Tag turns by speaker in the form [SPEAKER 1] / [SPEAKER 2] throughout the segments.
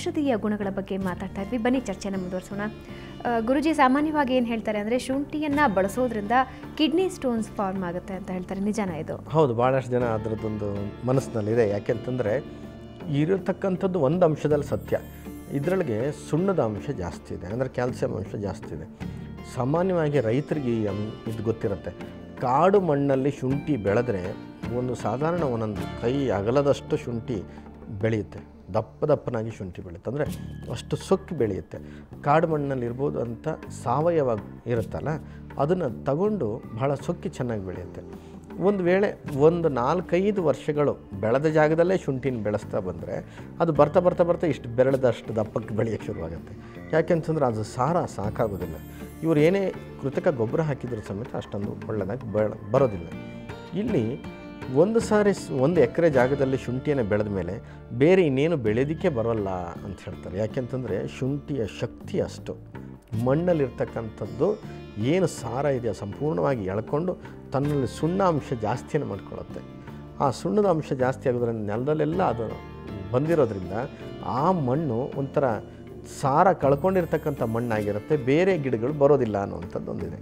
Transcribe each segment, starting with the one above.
[SPEAKER 1] ಔಷಧೀಯ ಗುಣಗಳ ಬಗ್ಗೆ ಮಾತಾಡ್ತಾ ಇದ್ವಿ ಬನ್ನಿ ಚರ್ಚೆನ ಮುಂದುವರಿಸೋಣ ಆ, ಗುರುಜಿ ಸಾಮಾನ್ಯವಾಗಿ ಏನು ಹೇಳ್ತಾರೆ ಅಂದರೆ ಶುಂಠಿಯನ್ನು ಬಳಸೋದ್ರಿಂದ ಕಿಡ್ನಿ ಸ್ಟೋನ್ಸ್ ಫಾರ್ಮ್ ಆಗುತ್ತೆ ಅಂತ ಹೇಳ್ತಾರೆ ನಿಜಾನ ಇದು
[SPEAKER 2] ಹೌದು ಭಾಳಷ್ಟು ಜನ ಅದರದ್ದೊಂದು ಮನಸ್ಸಿನಲ್ಲಿದೆ ಯಾಕೆಂತಂದರೆ ಇರತಕ್ಕಂಥದ್ದು ಒಂದು ಅಂಶದಲ್ಲಿ ಸತ್ಯ ಇದರೊಳಗೆ ಸುಣ್ಣದ ಅಂಶ ಜಾಸ್ತಿ ಇದೆ ಅಂದರೆ ಕ್ಯಾಲ್ಸಿಯಂ ಅಂಶ ಜಾಸ್ತಿ ಇದೆ ಸಾಮಾನ್ಯವಾಗಿ ರೈತರಿಗೆ ಈ ಅಂ ಇದು ಗೊತ್ತಿರುತ್ತೆ ಕಾಡು ಮಣ್ಣಲ್ಲಿ ಶುಂಠಿ ಬೆಳೆದ್ರೆ ಒಂದು ಸಾಧಾರಣ ಒಂದೊಂದು ಕೈ ಅಗಲದಷ್ಟು ಶುಂಠಿ ಬೆಳೆಯುತ್ತೆ ದಪ್ಪ ದಪ್ಪನಾಗಿ ಶುಂಠಿ ಬೆಳೆಯುತ್ತೆ ಅಂದರೆ ಅಷ್ಟು ಸೊಕ್ಕು ಬೆಳೆಯುತ್ತೆ ಕಾಡು ಮಣ್ಣಲ್ಲಿ ಇರ್ಬೋದು ಅಂತ ಸಾವಯವ ಇರುತ್ತಲ್ಲ ಅದನ್ನು ತಗೊಂಡು ಬಹಳ ಸೊಕ್ಕಿ ಚೆನ್ನಾಗಿ ಬೆಳೆಯುತ್ತೆ ಒಂದು ವೇಳೆ ಒಂದು ನಾಲ್ಕೈದು ವರ್ಷಗಳು ಬೆಳೆದ ಜಾಗದಲ್ಲೇ ಶುಂಠಿನ ಬೆಳೆಸ್ತಾ ಬಂದರೆ ಅದು ಬರ್ತಾ ಬರ್ತಾ ಬರ್ತಾ ಇಷ್ಟು ಬೆರಳದಷ್ಟು ದಪ್ಪಕ್ಕೆ ಬೆಳೆಯೋಕ್ಕೆ ಶುರುವಾಗುತ್ತೆ ಯಾಕೆಂತಂದ್ರೆ ಅದು ಸಾರ ಸಾಕಾಗೋದಿಲ್ಲ ಇವರು ಏನೇ ಕೃತಕ ಗೊಬ್ಬರ ಹಾಕಿದ್ರು ಸಮೇತ ಅಷ್ಟೊಂದು ಒಳ್ಳೆಯದಾಗಿ ಬೆಳ ಬರೋದಿಲ್ಲ ಇಲ್ಲಿ ಒಂದು ಸಾರಿ ಸ್- ಒಂದು ಎಕರೆ ಜಾಗದಲ್ಲಿ ಶುಂಠಿಯನ್ನು ಬೆಳೆದ ಮೇಲೆ ಬೇರೆ ಇನ್ನೇನು ಬೆಳೆಯೋದಕ್ಕೆ ಬರೋಲ್ಲ ಅಂತ ಹೇಳ್ತಾರೆ ಯಾಕೆಂತಂದರೆ ಶುಂಠಿಯ ಶಕ್ತಿ ಅಷ್ಟು ಮಣ್ಣಲ್ಲಿರ್ತಕ್ಕಂಥದ್ದು ಏನು ಸಾರ ಇದೆಯೋ ಸಂಪೂರ್ಣವಾಗಿ ಎಳ್ಕೊಂಡು ತನ್ನಲ್ಲಿ ಸುಣ್ಣ ಅಂಶ ಜಾಸ್ತಿಯನ್ನು ಮಾಡ್ಕೊಳ್ಳುತ್ತೆ ಆ ಸುಣ್ಣದ ಅಂಶ ಜಾಸ್ತಿ ಆಗೋದ್ರಿಂದ ನೆಲದಲ್ಲೆಲ್ಲ ಅದು ಬಂದಿರೋದ್ರಿಂದ ಆ ಮಣ್ಣು ಒಂಥರ ಸಾರ ಕಳ್ಕೊಂಡಿರ್ತಕ್ಕಂಥ ಮಣ್ಣಾಗಿರುತ್ತೆ ಬೇರೆ ಗಿಡಗಳು ಬರೋದಿಲ್ಲ ಅನ್ನುವಂಥದ್ದು ಒಂದಿದೆ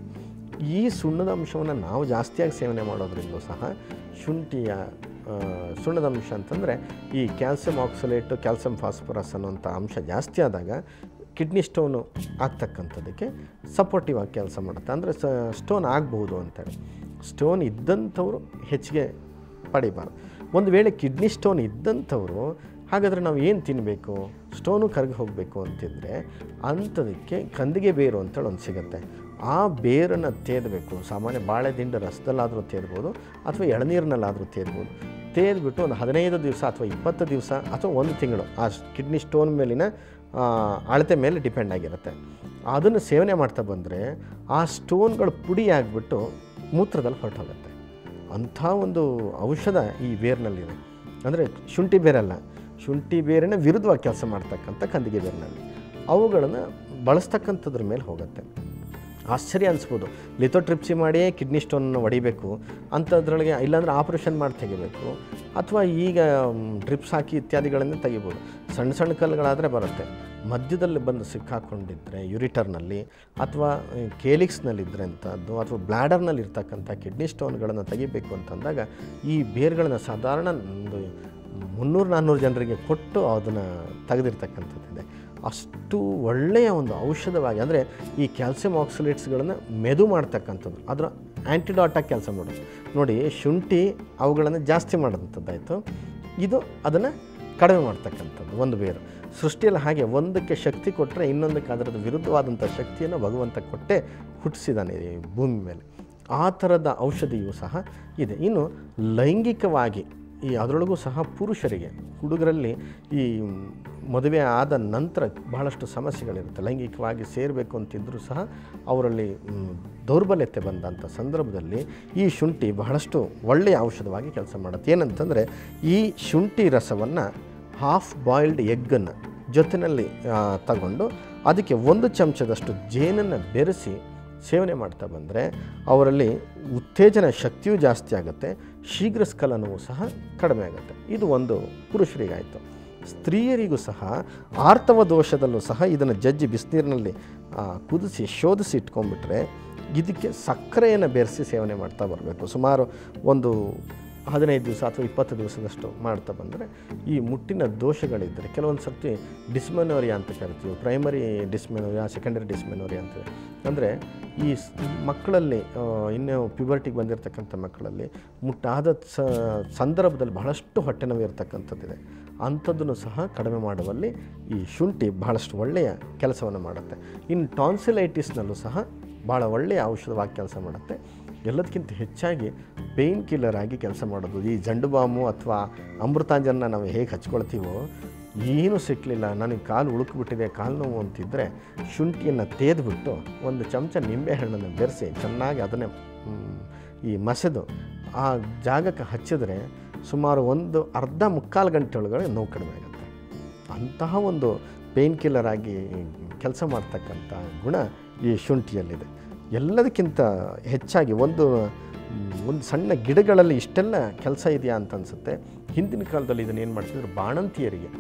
[SPEAKER 2] ಈ ಸುಣ್ಣದ ಅಂಶವನ್ನು ನಾವು ಜಾಸ್ತಿಯಾಗಿ ಸೇವನೆ ಮಾಡೋದ್ರಿಂದ ಸಹ ಶುಂಠಿಯ ಆ, ಸುಣ್ಣದ ಅಂಶ ಅಂತಂದರೆ ಈ ಕ್ಯಾಲ್ಸಿಯಂ ಆಕ್ಸಲೇಟು ಕ್ಯಾಲ್ಸಿಯಂ ಫಾಸ್ಫರಸ್ ಅನ್ನೋಂಥ ಅಂಶ ಜಾಸ್ತಿ ಆದಾಗ ಕಿಡ್ನಿ ಸ್ಟೋನು ಆಗ್ತಕ್ಕಂಥದ್ದಕ್ಕೆ ಸಪೋರ್ಟಿವ್ ಆಗಿ ಕೆಲಸ ಮಾಡುತ್ತೆ ಅಂದರೆ ಸ ಸ್ಟೋನ್ ಆಗ್ಬೋದು ಅಂತೇಳಿ ಸ್ಟೋನ್ ಇದ್ದಂಥವ್ರು ಹೆಚ್ಚಿಗೆ ಪಡಿಬಾರ್ದು ಒಂದು ವೇಳೆ ಕಿಡ್ನಿ ಸ್ಟೋನ್ ಇದ್ದಂಥವರು ಹಾಗಾದರೆ ನಾವು ಏನು ತಿನ್ನಬೇಕು ಸ್ಟೋನು ಕರಗಿ ಹೋಗಬೇಕು ಅಂತಿದ್ರೆ ಅಂಥದಕ್ಕೆ ಕಂದಿಗೆ ಬೇರು ಅಂತೇಳಿ ಒಂದು ಸಿಗುತ್ತೆ ಆ ಬೇರನ್ನು ತೇದಬೇಕು ಸಾಮಾನ್ಯ ಬಾಳೆ ದಿಂಡು ರಸದಲ್ಲಾದರೂ ತೇದ್ಬೋದು ಅಥವಾ ಎಳನೀರಿನಲ್ಲಾದರೂ ತೇದ್ಬೋದು ತೇದ್ಬಿಟ್ಟು ಒಂದು ಹದಿನೈದು ದಿವಸ ಅಥವಾ ಇಪ್ಪತ್ತು ದಿವಸ ಅಥವಾ ಒಂದು ತಿಂಗಳು ಆ ಕಿಡ್ನಿ ಸ್ಟೋನ್ ಮೇಲಿನ ಆ, ಅಳತೆ ಮೇಲೆ ಡಿಪೆಂಡ್ ಆಗಿರುತ್ತೆ ಅದನ್ನು ಸೇವನೆ ಮಾಡ್ತಾ ಬಂದರೆ ಆ ಸ್ಟೋನ್ಗಳು ಪುಡಿ ಆಗಿಬಿಟ್ಟು ಮೂತ್ರದಲ್ಲಿ ಹೊರಟೋಗುತ್ತೆ ಅಂಥ ಒಂದು ಔಷಧ ಈ ಬೇರಿನಲ್ಲಿದೆ ಅಂದರೆ ಶುಂಠಿ ಬೇರಲ್ಲ ಶುಂಠಿ ಬೇರಿನ ವಿರುದ್ಧವಾಗಿ ಕೆಲಸ ಮಾಡ್ತಕ್ಕಂಥ ಕಂದಿಗೆ ಬೇರಿನಲ್ಲಿ ಅವುಗಳನ್ನು ಬಳಸ್ತಕ್ಕಂಥದ್ರ ಮೇಲೆ ಹೋಗುತ್ತೆ ಆಶ್ಚರ್ಯ ಅನಿಸ್ಬೋದು ಲಿಥೋಟ್ರಿಪ್ಸಿ ಮಾಡಿ ಕಿಡ್ನಿ ಸ್ಟೋನನ್ನು ಹೊಡಿಬೇಕು ಅಂಥದ್ರೊಳಗೆ ಇಲ್ಲಾಂದ್ರೆ ಆಪ್ರೇಷನ್ ಮಾಡಿ ತೆಗಿಬೇಕು ಅಥವಾ ಈಗ ಡ್ರಿಪ್ಸ್ ಹಾಕಿ ಇತ್ಯಾದಿಗಳನ್ನು ತೆಗಿಬೋದು ಸಣ್ಣ ಸಣ್ಣ ಕಲ್ಲುಗಳಾದರೆ ಬರುತ್ತೆ ಮಧ್ಯದಲ್ಲಿ ಬಂದು ಸಿಕ್ಕಾಕೊಂಡಿದ್ದರೆ ಯುರಿಟರ್ನಲ್ಲಿ ಅಥವಾ ಕೇಲಿಕ್ಸ್ನಲ್ಲಿದ್ದರೆ ಅಂಥದ್ದು ಅಥವಾ ಬ್ಲ್ಯಾಡರ್ನಲ್ಲಿ ಇರ್ತಕ್ಕಂಥ ಕಿಡ್ನಿ ಸ್ಟೋನ್ಗಳನ್ನು ತೆಗಿಬೇಕು ಅಂತಂದಾಗ ಈ ಬೇರುಗಳನ್ನು ಸಾಧಾರಣ ಒಂದು ಮುನ್ನೂರು ನಾನ್ನೂರು ಜನರಿಗೆ ಕೊಟ್ಟು ಅದನ್ನು ತೆಗೆದಿರ್ತಕ್ಕಂಥದ್ದಿದೆ ಅಷ್ಟು ಒಳ್ಳೆಯ ಒಂದು ಔಷಧವಾಗಿ ಅಂದರೆ ಈ ಕ್ಯಾಲ್ಸಿಯಂ ಆಕ್ಸಿಲೇಟ್ಸ್ಗಳನ್ನು ಮೆದು ಮಾಡ್ತಕ್ಕಂಥದ್ದು ಅದರ ಆ್ಯಂಟಿಡಾಟಾಗಿ ಕೆಲಸ ಮಾಡೋದು ನೋಡಿ ಶುಂಠಿ ಅವುಗಳನ್ನು ಜಾಸ್ತಿ ಮಾಡೋಂಥದ್ದಾಯಿತು ಇದು ಅದನ್ನು ಕಡಿಮೆ ಮಾಡ್ತಕ್ಕಂಥದ್ದು ಒಂದು ಬೇರು ಸೃಷ್ಟಿಯಲ್ಲಿ ಹಾಗೆ ಒಂದಕ್ಕೆ ಶಕ್ತಿ ಕೊಟ್ಟರೆ ಇನ್ನೊಂದಕ್ಕೆ ಅದರದ್ದು ವಿರುದ್ಧವಾದಂಥ ಶಕ್ತಿಯನ್ನು ಭಗವಂತ ಕೊಟ್ಟೆ ಹುಟ್ಟಿಸಿದ್ದಾನೆ ಈ ಭೂಮಿ ಮೇಲೆ ಆ ಥರದ ಔಷಧಿಯೂ ಸಹ ಇದೆ ಇನ್ನು ಲೈಂಗಿಕವಾಗಿ ಈ ಅದರೊಳಗೂ ಸಹ ಪುರುಷರಿಗೆ ಹುಡುಗರಲ್ಲಿ ಈ ಮದುವೆ ಆದ ನಂತರ ಬಹಳಷ್ಟು ಸಮಸ್ಯೆಗಳಿರುತ್ತೆ ಲೈಂಗಿಕವಾಗಿ ಸೇರಬೇಕು ಅಂತಿದ್ದರೂ ಸಹ ಅವರಲ್ಲಿ ಮ್, ದೌರ್ಬಲ್ಯತೆ ಬಂದಂಥ ಸಂದರ್ಭದಲ್ಲಿ ಈ ಶುಂಠಿ ಬಹಳಷ್ಟು ಒಳ್ಳೆಯ ಔಷಧವಾಗಿ ಕೆಲಸ ಮಾಡುತ್ತೆ ಏನಂತಂದರೆ ಈ ಶುಂಠಿ ರಸವನ್ನು ಹಾಫ್ ಬಾಯ್ಲ್ಡ್ ಎಗ್ಗನ್ನು ಜೊತೆಯಲ್ಲಿ ತಗೊಂಡು ಅದಕ್ಕೆ ಒಂದು ಚಮಚದಷ್ಟು ಜೇನನ್ನು ಬೆರೆಸಿ ಸೇವನೆ ಮಾಡ್ತಾ ಬಂದರೆ ಅವರಲ್ಲಿ ಉತ್ತೇಜನ ಶಕ್ತಿಯೂ ಜಾಸ್ತಿ ಆಗುತ್ತೆ ಶೀಘ್ರ ಸ್ಖಲನವೂ ಸಹ ಕಡಿಮೆ ಆಗುತ್ತೆ ಇದು ಒಂದು ಪುರುಷರಿಗಾಯಿತು ಸ್ತ್ರೀಯರಿಗೂ ಸಹ ಆರ್ತವ ದೋಷದಲ್ಲೂ ಸಹ ಇದನ್ನು ಜಜ್ಜಿ ಬಿಸಿನೀರಿನಲ್ಲಿ ಆ, ಕುದಿಸಿ ಶೋಧಿಸಿ ಇಟ್ಕೊಂಡ್ಬಿಟ್ರೆ ಇದಕ್ಕೆ ಸಕ್ಕರೆಯನ್ನು ಬೆರೆಸಿ ಸೇವನೆ ಮಾಡ್ತಾ ಬರಬೇಕು ಸುಮಾರು ಒಂದು ಹದಿನೈದು ದಿವಸ ಅಥವಾ ಇಪ್ಪತ್ತು ದಿವಸದಷ್ಟು ಮಾಡ್ತಾ ಬಂದರೆ ಈ ಮುಟ್ಟಿನ ದೋಷಗಳಿದ್ದರೆ ಕೆಲವೊಂದು ಸರ್ತಿ ಡಿಸ್ಮೆನೋರಿಯಾ ಅಂತ ಕರಿತೀವಿ ಪ್ರೈಮರಿ ಡಿಸ್ಮೆನೋರಿಯಾ ಸೆಕೆಂಡರಿ ಡಿಸ್ಮೆನೋರಿಯಾ ಅಂತೀವಿ ಅಂದರೆ ಈ ಸ್- ಮಕ್ಕಳಲ್ಲಿ ಆ, ಇನ್ನೂ ಪ್ಯೂಬರ್ಟಿಗೆ ಬಂದಿರತಕ್ಕಂಥ ಮಕ್ಕಳಲ್ಲಿ ಮುಟ್ಟಾದ ಸ ಸಂದರ್ಭದಲ್ಲಿ ಬಹಳಷ್ಟು ಹೊಟ್ಟೆ ನೋವು ಇರತಕ್ಕಂಥದ್ದಿದೆ ಅಂಥದ್ದನ್ನು ಸಹ ಕಡಿಮೆ ಮಾಡುವಲ್ಲಿ ಈ ಶುಂಠಿ ಬಹಳಷ್ಟು ಒಳ್ಳೆಯ ಕೆಲಸವನ್ನು ಮಾಡುತ್ತೆ ಇನ್ನು ಟಾನ್ಸಿಲೈಟಿಸ್ನಲ್ಲೂ ಸಹ ಭಾಳ ಒಳ್ಳೆಯ ಔಷಧವಾಗಿ ಕೆಲಸ ಮಾಡುತ್ತೆ ಎಲ್ಲದಕ್ಕಿಂತ ಹೆಚ್ಚಾಗಿ ಪೇಯ್ನ್ ಕಿಲ್ಲರ್ ಆಗಿ ಕೆಲಸ ಮಾಡೋದು ಈ ಜಂಡು ಬಾಮು ಅಥವಾ ಅಮೃತಾಂಜನ ನಾವು ಹೇಗೆ ಹಚ್ಕೊಳ್ತೀವೋ ಏನೂ ಸಿಕ್ಕಲಿಲ್ಲ ನನಗೆ ಕಾಲು ಉಳುಕ್ಬಿಟ್ಟಿದೆ ಕಾಲು ನೋವು ಅಂತಿದ್ದರೆ ಶುಂಠಿಯನ್ನು ತೇದ್ಬಿಟ್ಟು ಒಂದು ಚಮಚ ನಿಂಬೆಹಣ್ಣನ್ನು ಬೆರೆಸಿ ಚೆನ್ನಾಗಿ ಅದನ್ನೇ ಮ್, ಈ ಮಸೆದು ಆ ಜಾಗಕ್ಕೆ ಹಚ್ಚಿದ್ರೆ ಸುಮಾರು ಒಂದು ಅರ್ಧ ಮುಕ್ಕಾಲು ಗಂಟೆ ಒಳಗಡೆ ನೋವು ಕಡಿಮೆ ಆಗುತ್ತೆ ಅಂತಹ ಒಂದು ಪೇಯ್ನ್ ಕಿಲ್ಲರ್ ಆಗಿ ಕೆಲಸ ಮಾಡ್ತಕ್ಕಂಥ ಗುಣ ಈ ಶುಂಠಿಯಲ್ಲಿದೆ ಎಲ್ಲದಕ್ಕಿಂತ ಹೆಚ್ಚಾಗಿ ಒಂದು ಮ್, ಒಂದು ಸಣ್ಣ ಗಿಡಗಳಲ್ಲಿ ಇಷ್ಟೆಲ್ಲ ಕೆಲಸ ಇದೆಯಾ ಅಂತ ಅನಿಸುತ್ತೆ ಹಿಂದಿನ ಕಾಲದಲ್ಲಿ ಇದನ್ನು ಏನು ಮಾಡ್ತಿದ್ರು ಬಾಣಂತಿಯರಿಗೆ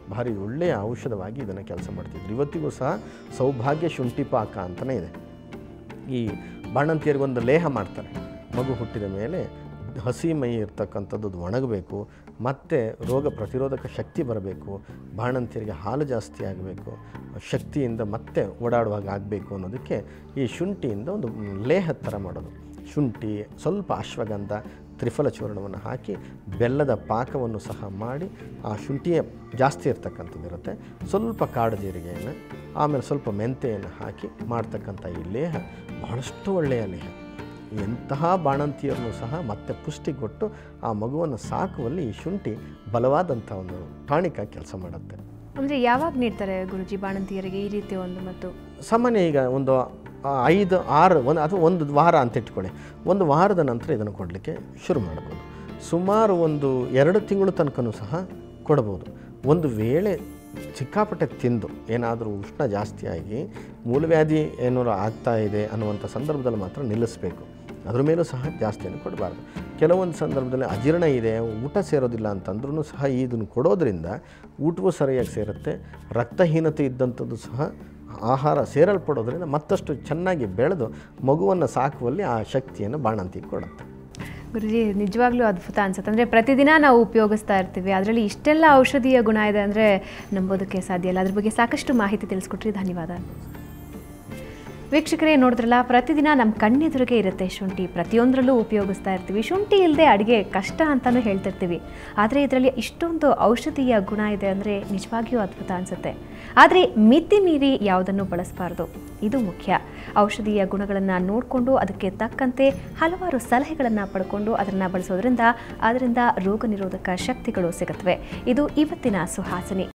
[SPEAKER 2] ಭಾರಿ ಒಳ್ಳೆಯ ಔಷಧವಾಗಿ ಇದನ್ನು ಕೆಲಸ ಮಾಡ್ತಿದ್ರು ಇವತ್ತಿಗೂ ಸಹ ಸೌಭಾಗ್ಯ ಶುಂಠಿ ಪಾಕ ಅಂತಲೇ ಇದೆ ಈ ಬಾಣಂತಿಯರಿಗೊಂದು ಲೇಹ ಮಾಡ್ತಾರೆ ಮಗು ಹುಟ್ಟಿದ ಮೇಲೆ ಹಸಿ ಮೈ ಇರ್ತಕ್ಕಂಥದ್ದು ಅದು ಒಣಗಬೇಕು ಮತ್ತು ರೋಗ ಪ್ರತಿರೋಧಕ ಶಕ್ತಿ ಬರಬೇಕು ಬಾಣಂತಿಯರಿಗೆ ಹಾಲು ಜಾಸ್ತಿ ಆಗಬೇಕು ಶಕ್ತಿಯಿಂದ ಮತ್ತೆ ಓಡಾಡುವಾಗ ಆಗಬೇಕು ಅನ್ನೋದಕ್ಕೆ ಈ ಶುಂಠಿಯಿಂದ ಒಂದು ಲೇಹ ಥರ ಮಾಡೋದು ಶುಂಠಿ ಸ್ವಲ್ಪ ಅಶ್ವಗಂಧ ತ್ರಿಫಲ ಚೂರ್ಣವನ್ನು ಹಾಕಿ ಬೆಲ್ಲದ ಪಾಕವನ್ನು ಸಹ ಮಾಡಿ ಆ ಶುಂಠಿಯ ಜಾಸ್ತಿ ಇರ್ತಕ್ಕಂಥದ್ದು ಇರುತ್ತೆ ಸ್ವಲ್ಪ ಕಾಡು ಜೀರಿಗೆಯನ್ನು ಆಮೇಲೆ ಸ್ವಲ್ಪ ಮೆಂತೆಯನ್ನು ಹಾಕಿ ಮಾಡ್ತಕ್ಕಂಥ ಈ ಲೇಹ ಬಹಳಷ್ಟು ಒಳ್ಳೆಯ ಲೇಹ ಎಂತಹ ಬಾಣಂತಿಯರನ್ನು ಸಹ ಮತ್ತೆ ಪುಷ್ಟಿ ಕೊಟ್ಟು ಆ ಮಗುವನ್ನು ಸಾಕುವಲ್ಲಿ ಈ ಶುಂಠಿ ಬಲವಾದಂಥ ಒಂದು ಟಾಣಿಕ ಕೆಲಸ ಮಾಡುತ್ತೆ
[SPEAKER 1] ಅಂದರೆ ಯಾವಾಗ ನೀಡ್ತಾರೆ ಗುರುಜಿ ಬಾಣಂತಿಯರಿಗೆ ಈ ರೀತಿಯ ಒಂದು ಮತ್ತು
[SPEAKER 2] ಸಾಮಾನ್ಯ ಈಗ ಒಂದು ಆ, ಐದು ಆರು ಒಂದು ಅಥವಾ ಒಂದು ವಾರ ಅಂತ ಇಟ್ಕೊಳ್ಳಿ ಒಂದು ವಾರದ ನಂತರ ಇದನ್ನು ಕೊಡಲಿಕ್ಕೆ ಶುರು ಮಾಡ್ಬೋದು ಸುಮಾರು ಒಂದು ಎರಡು ತಿಂಗಳು ತನಕನೂ ಸಹ ಕೊಡ್ಬೋದು ಒಂದು ವೇಳೆ ಸಿಕ್ಕಾಪಟ್ಟೆ ತಿಂದು ಏನಾದರೂ ಉಷ್ಣ ಜಾಸ್ತಿಯಾಗಿ ಮೂಲವ್ಯಾಧಿ ಏನಾದ್ರು ಆಗ್ತಾ ಇದೆ ಅನ್ನುವಂಥ ಸಂದರ್ಭದಲ್ಲಿ ಮಾತ್ರ ನಿಲ್ಲಿಸಬೇಕು ಅದ್ರ ಮೇಲೂ ಸಹ ಜಾಸ್ತಿಯನ್ನು ಕೊಡಬಾರ್ದು ಕೆಲವೊಂದು ಸಂದರ್ಭದಲ್ಲಿ ಅಜೀರ್ಣ ಇದೆ ಊಟ ಸೇರೋದಿಲ್ಲ ಅಂತಂದ್ರೂ ಸಹ ಇದನ್ನು ಕೊಡೋದ್ರಿಂದ ಊಟವೂ ಸರಿಯಾಗಿ ಸೇರುತ್ತೆ ರಕ್ತಹೀನತೆ ಇದ್ದಂಥದ್ದು ಸಹ ಆಹಾರ ಸೇರಲ್ಪಡೋದ್ರಿಂದ ಮತ್ತಷ್ಟು ಚೆನ್ನಾಗಿ ಬೆಳೆದು ಮಗುವನ್ನು ಸಾಕುವಲ್ಲಿ ಆ ಶಕ್ತಿಯನ್ನು ಬಾಣಂತಿ ಕೊಡುತ್ತೆ
[SPEAKER 1] ಗುರುಜಿ ನಿಜವಾಗ್ಲೂ ಅದ್ಭುತ ಅನ್ಸುತ್ತೆ ಅಂದರೆ ಪ್ರತಿದಿನ ನಾವು ಉಪಯೋಗಿಸ್ತಾ ಇರ್ತೀವಿ ಅದರಲ್ಲಿ ಇಷ್ಟೆಲ್ಲ ಔಷಧೀಯ ಗುಣ ಇದೆ ಅಂದರೆ ನಂಬೋದಕ್ಕೆ ಸಾಧ್ಯ ಇಲ್ಲ ಅದ್ರ ಬಗ್ಗೆ ಸಾಕಷ್ಟು ಮಾಹಿತಿ ತಿಳಿಸ್ಕೊಟ್ರಿ ಧನ್ಯವಾದ ವೀಕ್ಷಕರೇ ನೋಡಿದ್ರಲ್ಲ ಪ್ರತಿದಿನ ನಮ್ಮ ಕಣ್ಣೆದುರಿಗೆ ಇರುತ್ತೆ ಶುಂಠಿ ಪ್ರತಿಯೊಂದರಲ್ಲೂ ಉಪಯೋಗಿಸ್ತಾ ಇರ್ತೀವಿ ಶುಂಠಿ ಇಲ್ಲದೆ ಅಡುಗೆ ಕಷ್ಟ ಅಂತಲೂ ಹೇಳ್ತಿರ್ತೀವಿ ಆದರೆ ಇದರಲ್ಲಿ ಇಷ್ಟೊಂದು ಔಷಧೀಯ ಗುಣ ಇದೆ ಅಂದರೆ ನಿಜವಾಗಿಯೂ ಅದ್ಭುತ ಅನಿಸುತ್ತೆ ಆದರೆ ಮಿತಿ ಮೀರಿ ಯಾವುದನ್ನು ಬಳಸಬಾರ್ದು ಇದು ಮುಖ್ಯ ಔಷಧೀಯ ಗುಣಗಳನ್ನು ನೋಡಿಕೊಂಡು ಅದಕ್ಕೆ ತಕ್ಕಂತೆ ಹಲವಾರು ಸಲಹೆಗಳನ್ನು ಪಡ್ಕೊಂಡು ಅದನ್ನು ಬಳಸೋದ್ರಿಂದ ಅದರಿಂದ ರೋಗ ನಿರೋಧಕ ಶಕ್ತಿಗಳು ಸಿಗುತ್ತವೆ ಇದು ಇವತ್ತಿನ ಸುಹಾಸಿನಿ